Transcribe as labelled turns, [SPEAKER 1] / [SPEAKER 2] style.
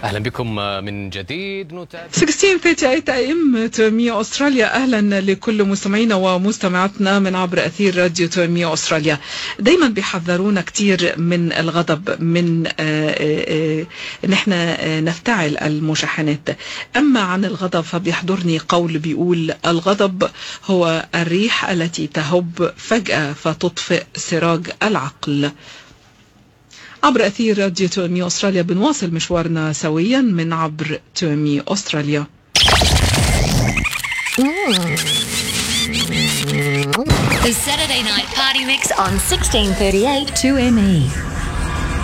[SPEAKER 1] اهلا بكم من جديد نتابع
[SPEAKER 2] 1638 ام تومية استراليا اهلا لكل مستمعينا ومستمعاتنا من عبر اثير راديو تومية استراليا دايما بيحذرونا كتير من الغضب من آه، آه، آه، ان احنا نفتعل المشاحنات اما عن الغضب فبيحضرني قول بيقول الغضب هو الريح التي تهب فجأة فتطفئ سراج العقل عبر أثير راديو تومي أستراليا بنواصل مشوارنا سويا من عبر تومي أستراليا
[SPEAKER 3] The Saturday Night Party Mix on 1638 2ME.